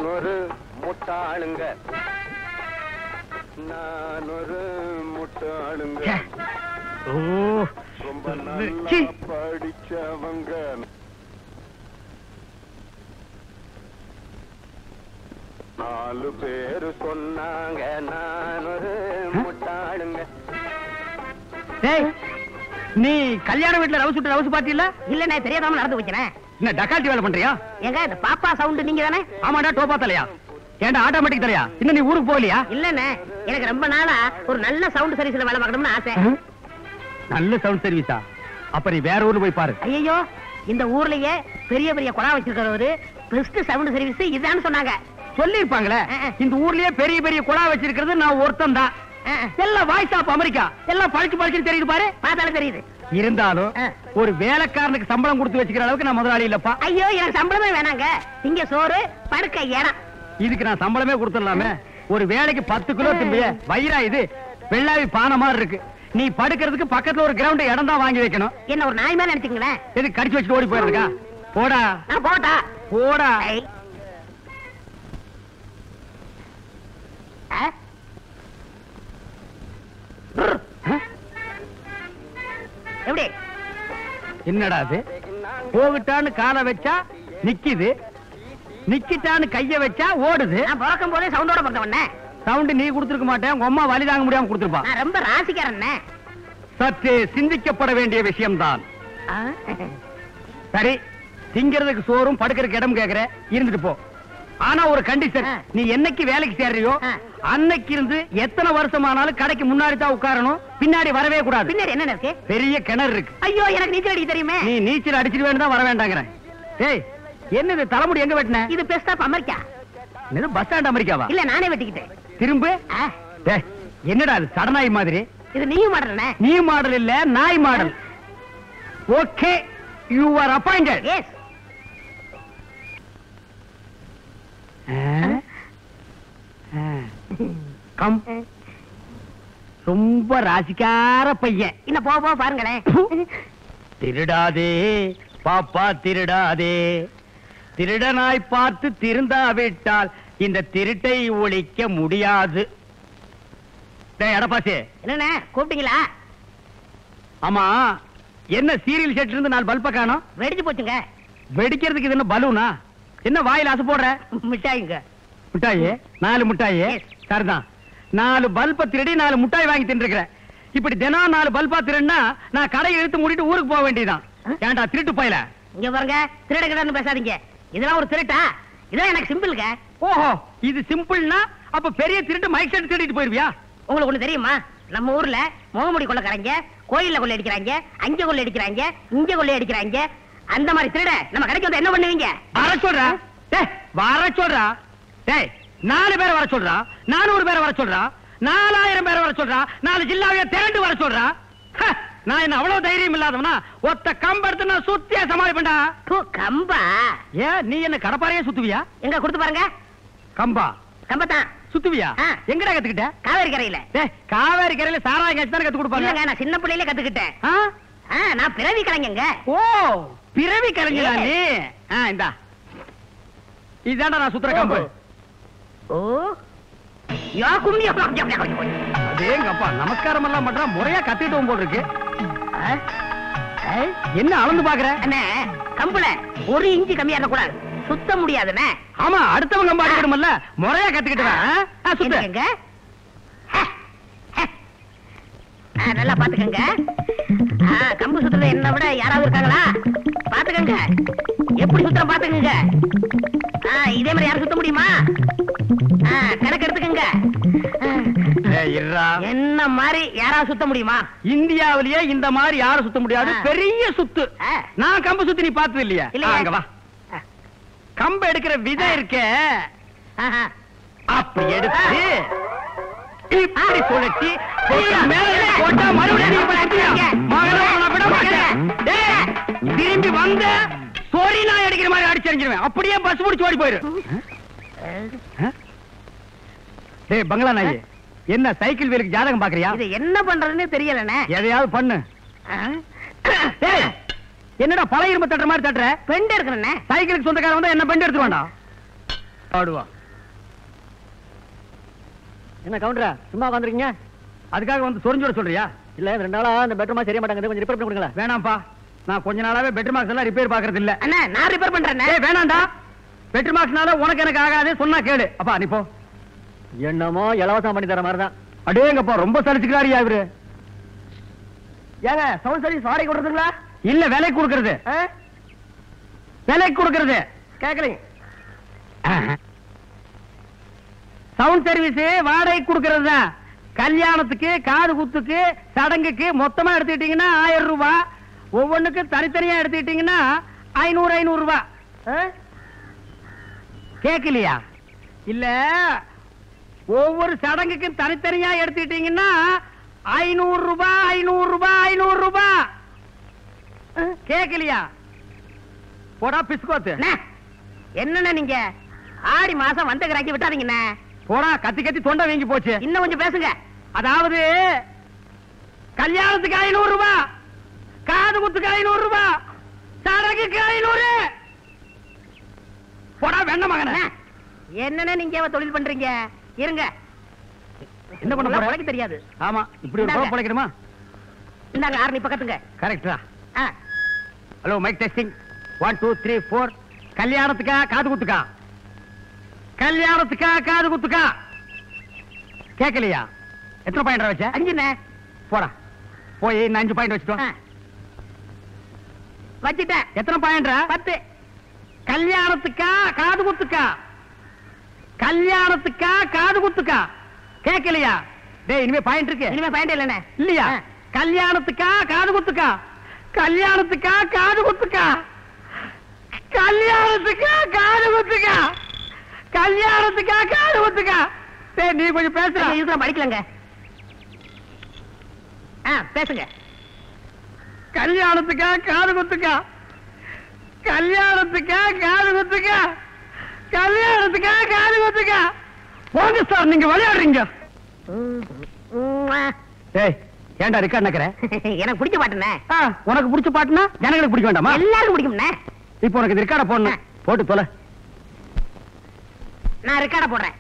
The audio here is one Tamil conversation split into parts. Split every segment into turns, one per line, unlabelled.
நான் ஒரு முட்டாளுங்க நான் ஒரு முட்டாளுங்க
ச்சே. ஓ
ரொம்ப
சீ.
நல்லா படிச்சவங்க நாலு பேரு சொன்னாங்க நான் ஒரு முட்டாளுங்க
டேய் நீ கல்யாண வீட்டுல ரவுஸ் விட்டு ரவுஸ் பாத்தியில
இல்லண்ணே தெரியாதாம நடந்து வைக்கிறேன்
என்ன டக்கால்ட்டி வேலை பண்றியா
ஏங்க இந்த பாப்பா சவுண்ட் நீங்க தானே
ஆமாடா டோப்பா தலையா ஏன்டா ஆட்டோமேட்டிக் தலையா இன்னும் நீ ஊருக்கு போகலையா
இல்லண்ணே எனக்கு ரொம்ப நாளா ஒரு நல்ல சவுண்ட் சர்வீஸ்ல வேலை பார்க்கணும்னு ஆசை
நல்ல சவுண்ட் சர்வீஸா அப்ப நீ வேற ஊர்ல போய் பாரு
ஐயோ இந்த ஊர்லயே பெரிய பெரிய குழா வச்சிருக்கிறவரு பெஸ்ட் சவுண்ட் சர்வீஸ் இதுதான்னு சொன்னாங்க
சொல்லிருப்பாங்களே
ஆ, ஆ.
இந்த ஊர்லயே பெரிய பெரிய குழா வச்சிருக்கிறது நான் ஒருத்தன் தான்
ஆ,
எல்லாம் வாய்ஸ் ஆஃப் அமெரிக்கா எல்லாம் பழிச்சு பழிச்சு தெரியுது பாரு
பார்த்தாலே தெரியுது
இருந்தாலும்
ஆ.
ஒரு வேலைக்காரனுக்கு சம்பளம் கொடுத்து வச்சுக்கிற அளவுக்கு நான் முதலாளி இல்லப்பா
ஐயோ எனக்கு சம்பளமே வேணாங்க இங்க சோறு படுக்க இடம்
இதுக்கு நான் சம்பளமே கொடுத்துடலாமே ஒரு வேலைக்கு பத்து கிலோ திம்பிய வயிறா இது வெள்ளாவி பானை மாதிரி இருக்கு நீ படுக்கிறதுக்கு பக்கத்துல ஒரு கிரவுண்ட் இடம் தான் வாங்கி வைக்கணும்
என்ன ஒரு நாய் மேல நினைச்சுங்களேன்
எது கடிச்சு வச்சுட்டு ஓடி போயிருக்கா போடா
நான் போட்டா
போடா
ஐ. ஆ?
ஆ?
எப்படி
என்னடா அது போகிட்டான்னு காலை வச்சா நிக்குது நிக்கிட்டான்னு கைய வச்சா ஓடுது
நான் பிறக்கும் போதே சவுண்டோட பிறந்தவண்ணே
சவுண்ட் நீ கொடுத்துருக்க மாட்டேன் உங்க அம்மா வலி தாங்க முடியாம கொடுத்துருப்பா
நான் ரொம்ப ராசிக்காரண்ணே
சற்று சிந்திக்கப்பட வேண்டிய விஷயம்தான்
ஆ?
சரி திங்கிறதுக்கு சோறும் படுக்கிறதுக்கு இடம் கேக்குற இருந்துட்டு போ ஆனா ஒரு கண்டிஷன்
ஆ.
நீ என்னைக்கு வேலைக்கு சேர்றியோ
ஆ.
அன்னைக்கு இருந்து எத்தனை வருஷமானாலும் கடைக்கு முன்னாடி தான் உட்காரணும் பின்னாடி வரவே கூடாது
பின்னாடி என்ன இருக்கு
பெரிய கிணறு இருக்கு
ஐயோ எனக்கு நீச்சல் அடிக்க தெரியுமே
நீ நீச்சல் அடிச்சிட்டு தான் வர வேண்டாங்கிறேன் ஏய் என்னது தலைமுடி எங்க வெட்டின
இது பெஸ்டா அமெரிக்கா
இது பஸ் ஸ்டாண்ட் அமெரிக்காவா
இல்ல நானே வெட்டிக்கிட்டேன்
திரும்ப
ஆ,
டேய், என்னடா அது சடநாய் மாதிரி
இது நீயும் மாடுறனே
நீ மாடல் இல்ல நாய் model okay you are appointed
yes
come ரொம்ப ராசிக்கார பையன்
இன்னும் போக போக பாருங்களேன்
திருடாதே பாப்பா திருடாதே திருடனாய் பார்த்து திருந்தாவிட்டால் இந்த திருட்டை ஒழிக்க முடியாது டேய் எடப்பாசி
என்னண்ணே கூப்பிட்டீங்களா
ஆமா என்ன சீரியல் செட்ல இருந்து நாலு பல்ப காணோம்
வெடிச்சு போச்சுங்க
வெடிக்கிறதுக்கு இது என்ன பலூனா என்ன வாயில அசை போடுற
மிட்டாய்ங்க
மிட்டாயி நாலு மிட்டாயி
Yes.
சரிதான் நாலு பல்ப திருடி நாலு மிட்டாய் வாங்கி தின்றுக்கிறேன் இப்படி தினம் நாலு பல்பா திருடினா நான் கடையை இழுத்து மூடிட்டு ஊருக்கு போக வேண்டியதுதான்
ஆ?
ஏன்டா திருட்டு போயில
இங்க பாருங்க திருட கிடன்னு பேசாதீங்க இதெல்லாம் ஒரு திருட்டா இதெல்லாம் எனக்கு சிம்பிளுங்க
ஓஹோ இது சிம்பிள்னா அப்ப பெரிய திருட்டு மைக் செட் திருடிட்டு போயிருவியா
உங்களுக்கு ஒண்ணு தெரியுமா நம்ம ஊர்ல முகமுடி கொள்ளக்காரங்க கோயில்ல கொள்ளை அடிக்கிறாங்க அங்க கொள்ளை அடிக்கிறாங்க இங்க கொள்ளை அடிக்கிறாங்க அந்த மாதிரி திருட நம்ம கடைக்கு வந்து என்ன பண்ணுவீங்க
வர சொல்றா டேய் வர சொல்றா டேய் நாலு பேரை வர சொல்றா நானூறு பேரை வர சொல்றா நாலாயிரம் பேரை வர சொல்றா நாலு ஜில்லாவைய திரண்டு வர சொல்றா ஹ, நான் என்ன அவ்வளவு தைரியம் இல்லாதவனா ஒத்த கம்பெடுத்து நான் சுத்தியா சமாளிப்பேன்டா
தூ, கம்பா
ஏன் நீ என்ன கடப்பாறையே சுத்துவியா
எங்க கொடுத்து பாருங்க
கம்பா
கம்பத்தான்
சுத்துவியா
ஆ.
எங்கடா கத்துக்கிட்ட
காவேரி கரையில
டேய் காவேரி கரையில சாராயம் காய்ச்சி தானே கத்து கொடுப்பாங்க
இல்லங்க நான் சின்ன பிள்ளையில கத்துக்கிட்டேன்
ஆ?
ஆ, நான் பிறவி கலைஞங்க
ஓ பிறவி கலைஞரா
Yes.
நீ ஆ இந்தா இதாண்டா நான் சுத்துற கம்பு
ஓ யா கும்மி
அதேங்கப்பா நமஸ்காரம் எல்லாம் பண்றா முறையா கத்திட்டு போல் இருக்கு என்ன அளந்து பாக்குற
அண்ணே கம்புல ஒரு இன்ச்சு கம்மியா இருக்கக்கூடாது சுத்த முடியாதுண்ணே
ஆமா அடுத்தவங்க கம்பு அடிக்கணும்ல முறையா கத்துக்கிட்டு வா, ஆ? ஆ, சுத்து
என்னங்க? ஹ, ஹ. ஆ, நல்லா பாத்துக்கங்க ஆ, கம்பு சுத்துறது என்ன விட யாராவது இருக்காங்களா பாத்துக்கங்க எப்படி சுத்துற பாத்துக்கங்க ஆ, இதே மாதிரி யாரும் சுத்த முடியுமா ஆ, கணக்கு எடுத்துக்கங்க ஆ,
ஏய், இருடா.
என்ன மாதிரி யாராவது சுத்த முடியுமா
இந்தியாவிலேயே இந்த மாதிரி யாரும் சுத்த முடியாது
ஆ.
பெரிய சுத்து
ஆ.
நான் கம்பு சுத்தி நீ பார்த்தது இல்லையா
இல்லையே.
ஆ, அங்க வா கம்பு எடுக்கிற விதம் இருக்கே
ஆஹா.
அப்படி எடுத்து இப்படி சுழட்டி
ஐயா.
மேல ஏறி போட்டா மறுபடியும் நீ இப்படி அடிக்கிறியா? மகனே, உன்னை விட மாட்டேன். டேய், திரும்பி வந்த சொறி நாய் அடிக்கிற மாதிரி அடிச்சிருவேன் அப்படியே பஸ் முடிச்சு ஓடி போயிரு ஆ? டேய் பங்களா நாய் என்ன சைக்கிள் வீலுக்கு ஜாதகம் பாக்குறியா
இது என்ன பண்றதுன்னு தெரியலண்ணே
எதையாவது பண்ணு
ஆ?
டேய், என்னடா பழைய இரும்பு தட்டுற மாதிரி தட்டுற
பெண்டு இருக்கிறண்ணே
சைக்கிளுக்கு சொந்தக்காரன் வந்தா என்ன பண்ணி எடுத்து வேண்டாம் ஆடுவா
என்ன கவுண்டரா சும்மா உட்காந்துருக்கீங்க
அதுக்காக வந்து சொரிஞ்சோட சொல்றியா
இல்ல இந்த ரெண்டு நாளா இந்த பெட்ரூமா சரியா மாட்டாங்க கொஞ்சம் ரிப்பேர் பண்ணி கொடுங்களேன்
வேணாம்ப்பா நான் கொஞ்ச நாளாவே பெட்ரூம் மார்க்ஸ் எல்லாம் ரிப்பேர் பாக்குறது இல்ல
அண்ணா நான் ரிப்பேர் பண்றேன்
ஏய் வேணாம்டா பெட்ரூம் மார்க்ஸ்னால உனக்கு எனக்கு ஆகாது சொன்னா கேளு அப்பா நீ போ
என்னமோ இலவசம் பண்ணி தர மாதிரி தான்
அடேங்கப்பா ரொம்ப சலிச்சுக்கிறாரியா இவரு
ஏங்க சவுண்ட் சர்வீஸ் வாடகை கொடுத்துங்களா
இல்ல விலை கொடுக்கறது விலை கொடுக்கறது
கேட்கலைங்க
சவுண்ட் சர்வீஸ் வாடகை கொடுக்கறது தான் கல்யாணத்துக்கு காது குத்துக்கு சடங்குக்கு மொத்தமா எடுத்துக்கிட்டீங்கன்னா ஆயிரம் ரூபாய் ஒவ்வொன்றுக்கு தனித்தனியா எடுத்துக்கிட்டீங்கன்னா ஐநூறு ஐநூறு ரூபாய் கேட்கலையா இல்ல ஒவ்வொரு சடங்குக்கும் தனித்தனியா எடுத்துக்கிட்டீங்கன்னா ஐநூறு ரூபாய் ஐநூறு ரூபாய் ஐநூறு ரூபாய் கேட்கலையா போடா பிஸ்கோத்து
அண்ணா, என்னண்ணே நீங்க ஆடி மாசம் வந்த கிராக்கி விட்டாதீங்கண்ணே
போடா கத்தி கத்தி தொண்டை வீங்கி போச்சு
இன்னும் கொஞ்சம் பேசுங்க
அதாவது கல்யாணத்துக்கு ஐநூறு ரூபாய் காது குத்துக்கு ஐநூறு ரூபாய் சடங்குக்கு ஐநூறு போடா வெண்ண மகன
அண்ணா, என்னண்ணே நீங்க ஏன் தொழில் பண்றீங்க இருங்க
என்ன பண்ண போற?
உனக்கு தெரியாது
ஆமா இப்படி ஒரு
இந்தாங்க.
கோவம் பிழைக்கணுமா
இந்தாங்க ஆரணி பக்கத்துங்க
கரெக்டா
ஆ,
hello mike testing one two three four கல்யாணத்துக்கா காது குத்துக்கா கல்யாணத்துக்கா காது குத்துக்கா கேட்கலையா எத்தனை பாயிண்ட் வச்ச
அஞ்சுண்ணே
போடா போய் இன்னும் அஞ்சு பாயிண்ட் வச்சுட்டோம்
ஆ. வச்சிட்டேன்
எத்தனை பாயிண்ட்
பத்து
கல்யாணத்துக்கா காது குத்துக்கா கல்யாணத்துக்கா காது குத்துக்கா கேட்கலையா டேய் இனிமே பாயிண்ட் இருக்கு
இனிமே பாயிண்ட் இல்லண்ணே
இல்லையா
ஆ.
கல்யாணத்துக்கா காது குத்துக்கா கல்யாணத்துக்கா காது குத்துக்கா கல்யாணத்துக்கா காது குத்துக்கா கல்யாணத்துக்கா காது குத்துக்கா டேய் நீ கொஞ்சம் பேசுற
இதுக்கு படிக்கலங்க ஆ பேசுங்க
கல்யாணத்துக்கா காது குத்துக்கா கல்யாணத்துக்கா காது குத்துக்கா கல்யாணத்துக்கா காது குத்துக்கா போங்க சார் நீங்க விளையாடுறீங்க
ம், ம், ஆ.
ஏய் ஏன்டா ரெக்கார்ட் நக்கற
எனக்கு பிடிச்ச பாட்டுண்ணே
ஆ, உனக்கு பிடிச்ச பாட்டுனா ஜனங்களுக்கு பிடிக்க வேண்டாமா
எல்லாருக்கும் பிடிக்கும்ண்ணே
இப்போ உனக்கு இந்த ரெக்கார்ட போடணும் போட்டு தொலை
நான் ரெக்கார்ட போடுறேன்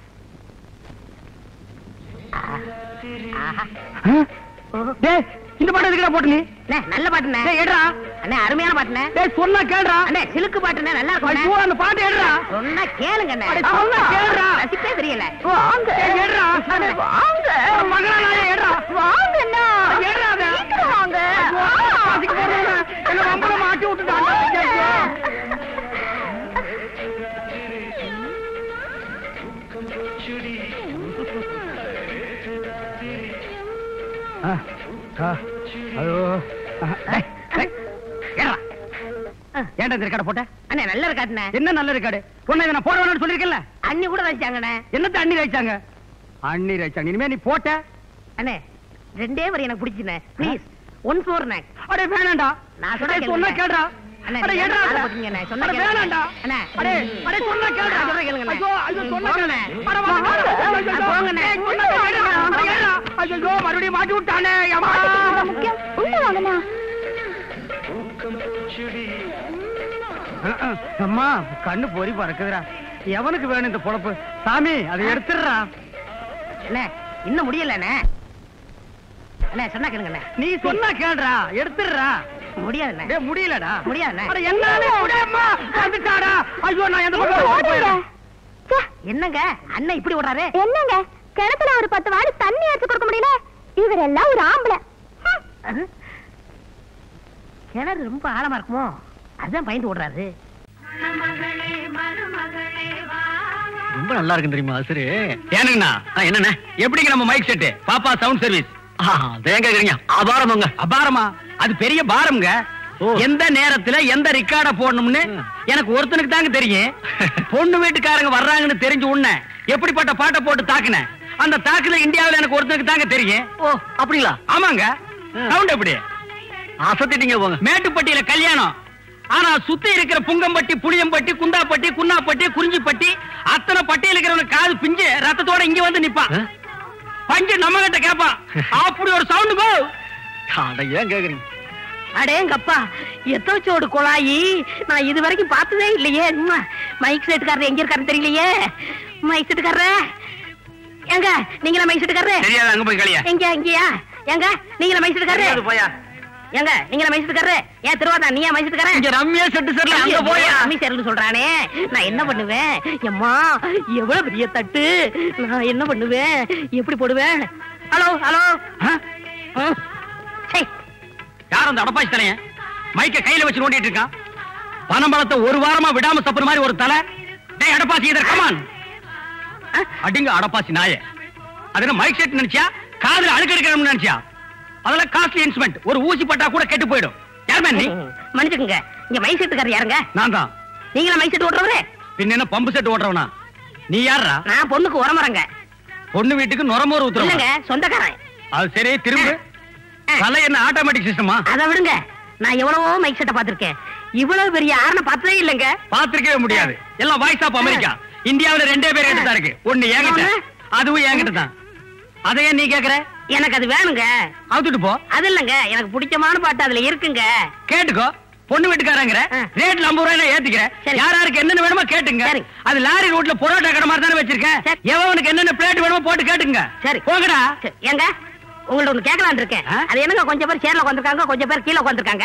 ஆஹா. ஆஹா.
ஆ? டேய் இந்த பாட்டு எதுக்குடா போட்டு நீ
அண்ணே, நல்ல பாட்டுண்ணே
டேய் எடுடா
அண்ணே அருமையான பாட்டுண்ணே
டேய் சொன்னா கேளுடா
அண்ணே சிலுக்கு பாட்டுண்ணே நல்லா
ஐயோ
இருக்கும்
அந்த பாட்டு எடுடா
சொன்னா கேளுங்க அண்ணே
அட, சொன்னா கேளுடா.
ரசிப்பே தெரியல
வாங்க எடுடா
வாங்க
மகளா நாயே எடுடா
வாங்க அண்ணா
எடுடா அத.
சீக்கிரம் வாங்க
ஐயோ, பாசிக்கு போடுறவன என்ன வம்பல மாட்டி விட்டுட்டாங்க ஐயோ. ஆ, ஆ, ஐயோ. ஆ, டேய், டேய், ஏறுடா. ஏன்டா இந்த ரெக்கார்ட போட்ட
அண்ணே நல்ல இருக்காட்டுண்ணே
என்ன நல்ல ரெக்கார்டு உன்னை இதை நான் போட வேணும்னு சொல்லிருக்கேன்ல
அண்ணி கூட ரசிச்சாங்கண்ணே
என்னத்த அண்ணி ரசிச்சாங்க அண்ணி ரசிச்சாங்க இனிமே நீ போட்ட
அண்ணே ரெண்டே வரி எனக்கு பிடிச்சுண்ணே ப்ளீஸ் ஒன் ஃபோர் நே
அடே வேணாம்டா
நான் சொன்னா
அடே, சொன்னா
கேளுங்க.
கேளுடா
அண்ணே,
அடே
நீங்க
ஏடுறா
ஆளை
அத.
போட்டீங்க, அண்ணே. சொன்னா
அடே,
கேளுங்க.
வேணாம்டா
அண்ணே.
அடே அடே சொன்னா கேளுடா
நான் சொல்றேன் கேளுங்க, அண்ணே.
ஐயோ ஐயோ சொன்னா
போங்கண்ணே.
கேளு அட வாங்க
வாங்க.
ஐயோ, ஐயோ,
போங்கண்ணே.
ஏய், சொன்னா கேளுடா. அட, ஏறுடா. ஐயோ மறுபடியும் மாட்டி விட்டானே அம்மா அம்மா கண்ணு பொறி பறக்குதுடா எவனுக்கு வேணும் இந்த பொழப்பு சாமி அதை எடுத்துடுறா
அண்ணே இன்னும் முடியல அண்ணே அண்ணே சொன்னா கேளுங்க அண்ணே
நீ சொன்னா கேளுடா எடுத்துடுறா
முடியாதுண்ணே
டேய் முடியலடா
முடியாதுண்ணே.
அட என்னால முடியுமா வந்துட்டாடா ஐயோ நான் எந்த பக்கம் போயிடுறேன்
என்னங்க அண்ணன் இப்படி ஓடுறாரு
என்னங்க கிணத்துல ஒரு பத்து வாடி தண்ணி எடுத்து கொடுக்க முடியல இவரெல்லாம் ஒரு ஆம்பளை
அது? கிணறு ரொம்ப ஆழமா இருக்குமோ அதான் பயந்து ஓடுறாரு
ரொம்ப நல்லா இருக்கு தெரியுமா ஆசிரி
ஏனுங்கண்ணா
என்னண்ணே
எப்படிங்க நம்ம மைக் செட்டு பாப்பா சவுண்ட் சர்வீஸ்
தேங்க கேக்குறீங்க அபாரமுங்க
அபாரமா அது பெரிய பாரம்ங்க
ஓ.
எந்த நேரத்துல எந்த ரெக்கார்ட போடணும்னு
ம்.
எனக்கு ஒருத்தனுக்கு தாங்க தெரியும் பொண்ணு வீட்டுக்காரங்க வர்றாங்கன்னு தெரிஞ்ச உடனே எப்படிப்பட்ட பாட்டை போட்டு தாக்குனேன் அந்த தாக்குல இந்தியாவுல எனக்கு ஒருத்தனுக்கு தாங்க தெரியும்
ஓ அப்படிங்களா
ஆமாங்க
ம்.
சவுண்ட் எப்படி
அசத்திட்டீங்க போங்க
மேட்டுப்பட்டியில கல்யாணம் ஆனா சுத்தி இருக்கிற புங்கம்பட்டி புளியம்பட்டி குந்தாப்பட்டி குன்னாப்பட்டி குறிஞ்சிப்பட்டி அத்தனை பட்டியல் இருக்கிறவனுக்கு காது பிஞ்சு ரத்தத்தோட இங்க வந்து நிப்பான்
ஆ?
பஞ்சு நம்ம கிட்ட கேப்பான் அப்படி ஒரு சவுண்ட் போ
அட ஏன் கேக்குறீங்க
அடேங்கப்பா எத்தோச்சோடு குழாயி நான் இது வரைக்கும் பார்த்ததே இல்லையே உம்மா, மைக் செட்டுக்காரர் எங்க இருக்காருன்னு தெரியலையே மைக் செட்டுக்காரரே எங்க நீங்களா மைக் செட்டுக்காரரே
தெரியாது அங்க போய் கழியா
எங்க இங்கயா எங்க நீங்களா மைக் செட்டுக்காரரே
போயா
எங்க நீங்களா மைக் செட்டுக்காரரே ஏன் திருவாதா நீயா மைக் செட்டுக்காரன்
இங்க ரம்யா செட்டு சரில அங்க போயா
அம்மி சேர்னு சொல்றானே நான் என்ன பண்ணுவேன் எம்மா எவ்வளவு பெரிய தட்டு நான் என்ன பண்ணுவேன் எப்படி போடுவேன் ஹலோ ஹலோ
ஆ?
சரி
யார் அந்த அடப்பாச்சி தலையன் மைக்க கையில வச்சு நோண்டிட்டு இருக்கான் பனம்பழத்தை ஒரு வாரமா விடாம தப்புற மாதிரி ஒரு தலை டேய் அடப்பாசி இதர் கமான் அடிங்க அடப்பாசி நாயே அது என்ன மைக் செட் நினைச்சியா காதுல அழுக்கு எடுக்கணும்னு நினைச்சியா அதெல்லாம் காஸ்ட்லி இன்ஸ்ட்ருமெண்ட் ஒரு ஊசி பட்டா கூட கெட்டு போயிடும் யாருமே நீ
மன்னிச்சுக்குங்க இங்க மை செட்டுக்காரர் யாருங்க
நான் தான்
நீங்களா மை செட்டு ஓட்டுறவரு
பின்ன என்ன பம்பு செட் ஓட்டுறவனா நீ யாரா
நான் பொண்ணுக்கு உரமரங்க
பொண்ணு வீட்டுக்கு நுரமோர்
இல்லங்க
ஊத்துறவன்
சொந்தக்காரன்
அது சரி திரும்ப தலை என்ன ஆட்டோமேட்டிக் சிஸ்டமா
அதை விடுங்க நான் எவ்வளவோ மைக் செட்டை பார்த்திருக்கேன் இவ்வளவு பெரிய ஆரணை பார்த்ததே இல்லைங்க
பாத்திருக்கவே முடியாது எல்லாம் வாய்ஸ் ஆஃப் அமெரிக்கா இந்தியாவுல ரெண்டே பேர் கிட்ட தான் இருக்கு ஒண்ணு என்கிட்ட அதுவும் என்கிட்ட தான் அதையே நீ கேக்குற
எனக்கு அது வேணுங்க
அவுத்துட்டு போ
அது இல்லங்க எனக்கு பிடிச்சமான பாட்டு அதுல இருக்குங்க
கேட்டுக்கோ பொண்ணு வீட்டுக்காரங்கிற
ஆ.
ரேட் ஐம்பது ரூபாய் நான் ஏத்திக்கிறேன்
சரி.
யார் யாருக்கு என்னென்ன வேணுமோ கேட்டுங்க
சரி.
அது லாரி ரோட்ல பொரோட்டா கடை மாதிரி தானே வச்சிருக்கேன்
சரி.
எவனுக்கு என்னென்ன பிளேட் வேணுமோ போட்டு கேட்டுங்க
சரி.
போங்கடா
சரி, ஏங்க உங்கள்ட்ட ஒண்ணு கேட்கலான்னு இருக்கேன்
ஆ?
அது என்னங்க கொஞ்சம் பேர் சேர்ல உட்காந்துருக்காங்க கொஞ்சம் பேர் கீழே உட்காந்துருக்காங்க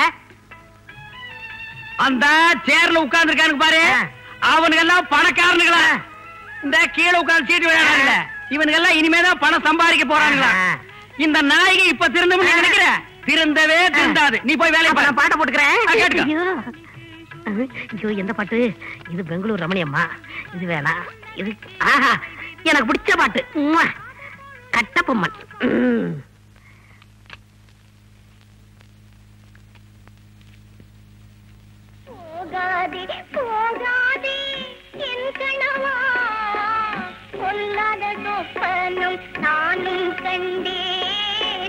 அந்த சேர்ல உட்கார்ந்து பாரு
ஆ.
அவனுங்க எல்லாம் பணக்காரனுங்களா இந்த கீழே உட்கார்ந்து சீட்டு விளையாடுறாங்கல்ல இவனுங்க எல்லாம் இனிமேதான் பணம் சம்பாதிக்க போறாங்களா
ஆ.
இந்த நாயகி இப்ப திருந்தவும்
ஆ.
நினைக்கிற திருந்தவே திருந்தாது நீ போய் வேலையை
அப்ப
பாரு
நான் பாட்டை போட்டுக்கிறேன்
ஆ, கேட்டுக்க.
ஐயோ. ஐயோ எந்த பாட்டு இது பெங்களூர் ரமணியம்மா இது வேணாம் இது ஆஹா எனக்கு பிடிச்ச பாட்டு உம்மா. கட்டபொம்மன் ம்.
போகாதே போகாதே என் கணவா பொல்லாத சொப்பனம் நானும் கண்டேன்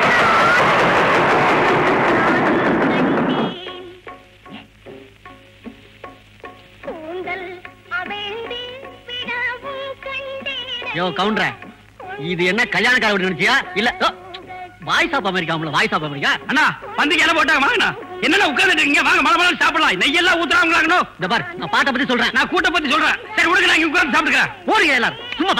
கூந்தல் அவிழ்ந்து விடவும் கண்டேன்
யோ கவுண்டர இது என்ன கல்யாணக்கார வீடு நினைச்சியா இல்ல voice of America voice of America அண்ணா வந்து இலை போட்டாங்க வாங்கண்ணா என்னண்ணா உட்கார்ந்துட்டு இருக்கீங்க வாங்க மழை மழை சாப்பிடலாம் நெய்யெல்லாம் ஊத்துறாங்களாங்கண்ணோ இந்த பார் நான் பாட்டை பத்தி சொல்றேன் நான் கூட்ட பத்தி சொல்றேன் சரி விடுங்க நான் இங்க உட்கார்ந்து சாப்பிட்டுக்கிறேன் ஓடுங்க எல்லாரும் சும்மா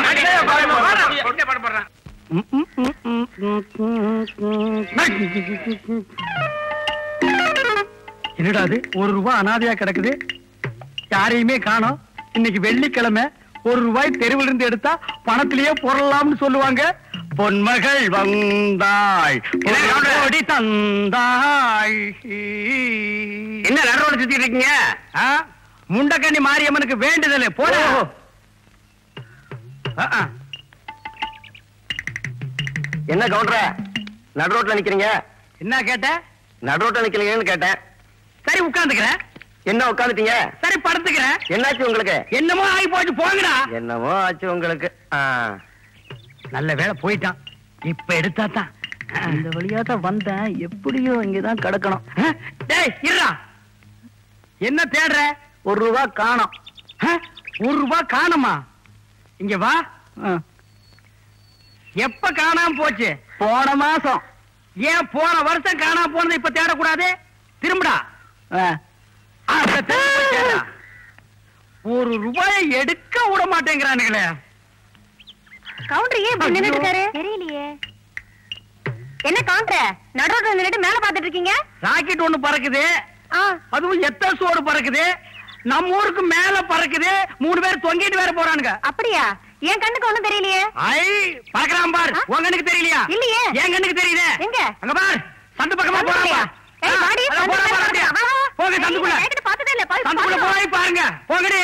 என்னடா அது ஒரு ரூபாய் அனாதையா கிடக்குது யாரையுமே காணோம் இன்னைக்கு வெள்ளிக்கிழமை ஒரு ரூபாய் தெருவில் இருந்து எடுத்தா பணத்திலேயே பொருளாம்னு சொல்லுவாங்க பொன்மகள் வந்தாள் பொருளோடி தந்தாள் என்ன நடுவோட சுத்திட்டு இருக்கீங்க முண்டக்கண்ணி மாரியம்மனுக்கு வேண்டுதல் போட
என்ன கவுண்டர நடு ரோட்ல நிக்கிறீங்க
என்ன கேட்ட
நடு ரோட்ல நிக்கிறீங்கன்னு கேட்டேன்
சரி உட்கார்ந்துக்கிறேன்
என்ன உட்காந்துட்டீங்க
சரி படுத்துக்கிறேன்
என்னாச்சு உங்களுக்கு
என்னமோ ஆகி போச்சு போங்கடா
என்னமோ ஆச்சு உங்களுக்கு ஆ.
நல்ல வேலை போயிட்டான் இப்ப எடுத்தா தான்
இந்த வழியா தான் வந்தேன் எப்படியோ இங்கதான் கிடக்கணும்
டேய் இருடா என்ன தேடுற
ஒரு ரூபா காணோம்
ஆ? ஒரு ரூபாய் காணுமா இங்க வா
ஆ.
எப்ப காணாம போச்சு
போன மாசம்
ஏன் போன வருஷம் காணாம போனது இப்ப தேடக்கூடாது திரும்புடா
ஆ.
அத திரும்ப போய் தேடுடா. ஒரு ரூபாயை எடுக்க விட மாட்டேங்கிறானுங்களே
கவுண்டர் ஏன் இப்படி நின்னுட்டு இருக்காரு தெரியலையே என்ன கவுண்டர் நடுரோட்ல நின்னுட்டு மேல பாத்துட்டு இருக்கீங்க
ராக்கெட் ஒண்ணு பறக்குது
ஆ
அதுவும் எத்த சோடு பறக்குது நம்ம ஊருக்கு மேல பறக்குது மூணு பேர் தொங்கிட்டு வேற போறானுங்க
அப்படியா என் கண்ணுக்கு ஒண்ணும் தெரியலையே
ஐ பறக்குறான் பார்
ஆ?
உன் கண்ணுக்கு தெரியலையா
இல்லையே.
என் கண்ணுக்கு தெரியுதே
எங்க?
அங்க பார் சந்து பக்கமா
சந்து
போறான்
இல்லையா?
பார்.
ஏய்,
ஆ,
வாடி,
அதான்
சந்து
போறான்
மேல
பார் அப்படியே.
வா, வா, வா.
போங்க
ஏய்,
சந்துக்குள்ள
என்கிட்ட பார்த்ததே இல்ல, போய்
சந்துக்குள்ள
பாருங்க.
போய் பாருங்க போங்கடி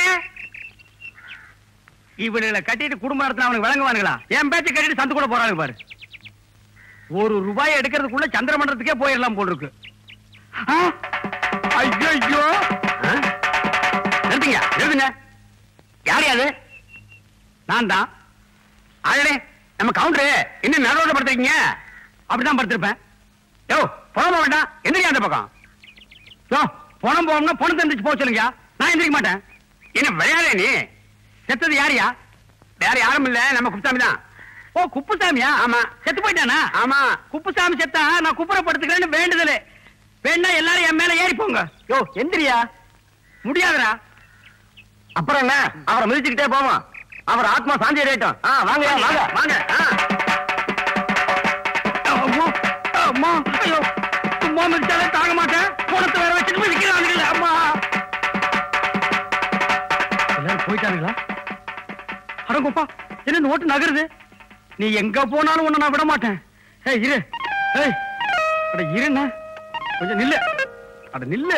இவனுங்களை கட்டிட்டு குடும்ப நடத்தின அவனுக்கு விளங்குவானுங்களா என் பேச்ச கட்டிட்டு சந்துக்குள்ள போறாங்க பாரு ஒரு ரூபாய் எடுக்கிறதுக்குள்ள சந்திரமண்டலத்துக்கே போயிடலாம் போல் இருக்கு ஐயோ நிறுத்துங்க நிறுத்துங்க யார் அது நான் தான் ஆளே நம்ம கவுண்டரு இன்னும் நடுவோட படுத்துருக்கீங்க அப்படிதான் படுத்திருப்பேன் யோ பணம் போக வேண்டாம் எந்திரிக்க அந்த பக்கம் யோ பணம் போகணும்னா பணம் தந்துச்சு போக சொல்லுங்க நான் எந்திரிக்க மாட்டேன் என்ன விளையாடே நீ செத்தது யாரியா வேற யாரும் இல்ல நம்ம குப்புசாமி தான் ஓ குப்புசாமியா ஆமா செத்து போயிட்டானா ஆமா குப்புசாமி செத்தா நான் குப்புறப்படுத்துக்கிறேன்னு வேண்டுதல் வேணா எல்லாரும் என் மேல ஏறி போங்க
யோ எந்திரியா
முடியாதுடா
அப்புறம் என்ன அவரை மிதிச்சுக்கிட்டே போவோம் அவர் ஆத்மா சாந்தி அடையட்டும் ஆ வாங்க வாங்க வாங்க ஆ.
அம்மா அம்மா ஐயோ சும்மா மிதிச்சாலே தாங்க மாட்டேன் போனத்தை வேற வச்சுட்டு மிதிக்கிறானுங்களே அம்மா எல்லாரும் போயிட்டானுங்களா அடங்கப்பா என்ன இந்த ஓட்டு நகருது நீ எங்க போனாலும் உன்னை நான் விட மாட்டேன் ஏய் இரு ஏய் அட இருண்ணா கொஞ்சம் நில்லு அட நில்லு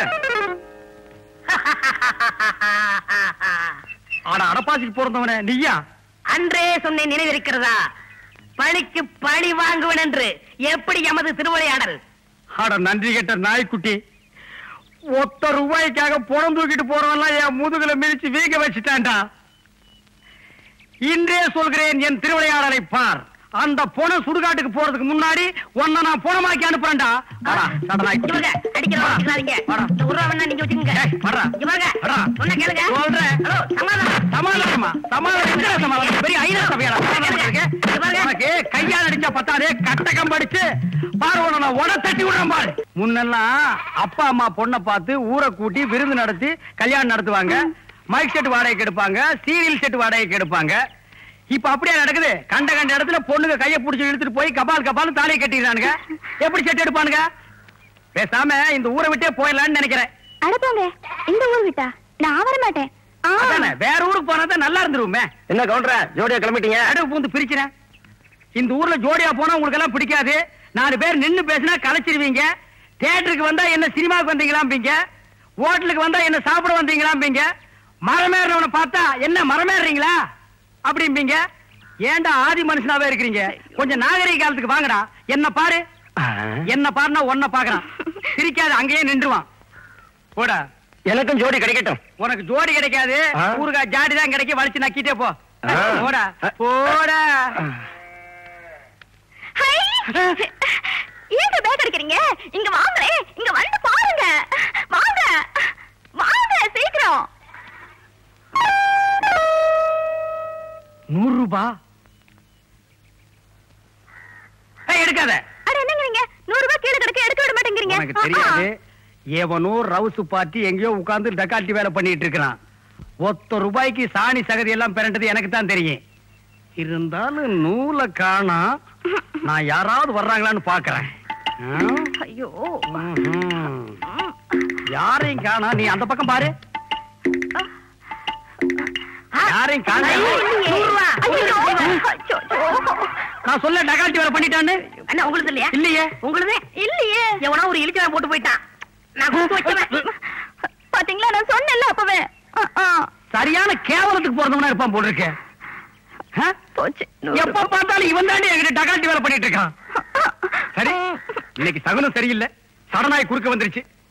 அட அடப்பாசிக்கு பிறந்தவனே நீயா
அன்றே சொன்னேன் நினைவிருக்கிறதா பழிக்கு பழி வாங்குவன் என்று எப்படி எமது திருவிளையாடல்
அட நன்றி கெட்ட நாய்க்குட்டி ஒத்த ரூபாய்க்காக புறம் தூக்கிட்டு போறவன்லாம் என் முதுகுல மிதிச்சு வீங்க வச்சுட்டான்டா இன்றே சொல்கிறேன் என் திருவிளையாடலை பார் அந்த பொண சுடுகாட்டுக்கு போறதுக்கு முன்னாடி உன்னை நான் பொணமாக்கி அனுப்புறேன்டா வாடா, சட நாய்க்குட்டி.
இங்க வாங்க, அடிக்கிறவங்க
வாடா.
அடிக்கிறாதீங்க.
வாடா.
இந்த உருவா வேணா நீங்க வச்சுக்கோங்க.
ஏய், வாடா.
இங்க பாருங்க.
வாடா.
சொன்னா கேளுங்க.
சொல்றேன்.
ஹலோ, சமாதானம்.
சமாதானமா சமாதானம் எங்கடா சமாதானம் பெரிய ஐநா சபையாடா சமாதானம் இருக்கு
இங்க பாருங்க.
உனக்கு கையால் அடிச்சா பத்தாதே கட்டகம் படிச்சு பாரு உன்னை நான் உட தட்டி விடுறேன் பாரு முன்னெல்லாம் அப்பா அம்மா பொண்ணை பார்த்து ஊரை கூட்டி விருந்து நடத்தி கல்யாணம் நடத்துவாங்க மைக் செட் வாடகைக்கு எடுப்பாங்க சீரியல் செட் வாடகைக்கு எடுப்பாங்க இப்ப அப்படியே நடக்குது கண்ட கண்ட இடத்துல பொண்ணுங்க கையை பிடிச்சி இழுத்துட்டு போய் கபால் கபால் தாலியை கட்டிடுறானுங்க எப்படி செட் எடுப்பானுங்க பேசாம இந்த ஊரை விட்டே போயிடலாம்னு நினைக்கிறேன்
அனுப்புங்க இந்த ஊர் விட்டா நான் வர மாட்டேன்
அதானே வேற ஊருக்கு போனா தான் நல்லா இருந்துருவோமே
என்ன கவுண்டர ஜோடியா கிளம்பிட்டீங்க
நடுவு பூந்து பிரிக்கிறேன் இந்த ஊர்ல ஜோடியா போனா உங்களுக்கு எல்லாம் பிடிக்காது நாலு பேர் நின்னு பேசினா கலைச்சிருவீங்க தியேட்டருக்கு வந்தா என்ன சினிமாவுக்கு வந்தீங்களாம்பீங்க ஹோட்டலுக்கு வந்தா என்ன சாப்பிட வந்தீங்களாம்பீங்க மரமேறவனை பார்த்தா என்ன மரமேறீங்களா அப்படிம்பீங்க ஏன்டா ஆதி மனுஷனாவே இருக்கிறீங்க கொஞ்சம் நாகரிக காலத்துக்கு வாங்கடா என்ன பாரு என்ன பாருனா ஒன்ன பாக்குறான் சிரிக்காது அங்கேயே நின்றுவான் போடா
எனக்கும் ஜோடி கிடைக்கட்டும்
உனக்கு ஜோடி கிடைக்காது
ஆ.
ஊருகா ஜாடி தான் கிடைக்கும் வலிச்சு நக்கிட்டே போ
ஆ.
போடா போடா
ஏங்க பேக் அடிக்கிறீங்க இங்க வாங்களே இங்க வந்து பாருங்க வாங்க வாங்க சீக்கிரம்
நூறு ரூபாய் ஏய், எடுக்காத
அட என்னங்கிறீங்க நூறு ரூபாய் கீழே கிடக்க எடுக்க விட மாட்டேங்கிறீங்க
உனக்கு தெரியாது எவனோ ரவுசு பார்ட்டி எங்கேயோ உட்கார்ந்து டக்காட்டி வேலை பண்ணிட்டு இருக்கிறான் ஒத்த ரூபாய்க்கு சாணி சகதி எல்லாம் பிறண்டது எனக்கு தான் தெரியும் இருந்தாலும் நூலை காணா நான் யாராவது வர்றாங்களான்னு பாக்குறேன் ஆ?
ஐயோ
ம்ஹும். யாரையும் காணா நீ அந்த பக்கம் பாரு யாரையும் காணா
நூறு ரூபா.
ஐயோ அச்சோ, அச்சோ.
நான் சொல்ல டகால்ட்டி வேலை பண்ணிட்டான்னு
அண்ணா, உங்களுக்கு இல்லையா
இல்லையே
உங்களுது
இல்லையே
எவனா ஒரு இழிச்சவன் போட்டு போயிட்டான் நான் கொடுத்து வச்சவன்
பாத்தீங்களா நான் சொன்னேன்ல அப்பவே ஆ, ஆ.
சரியான கேவலத்துக்கு பிறந்தவனா இருப்பான் போல் இருக்கு ஆ?
போச்சு நூறு
எப்ப பார்த்தாலும் இவன் தாண்டி என்கிட்ட டகால்ட்டி வேலை பண்ணிட்டு இருக்கான் சரி இன்னைக்கு சகுனம் சரியில்லை சடனாய் குறுக்க வந்துருச்சு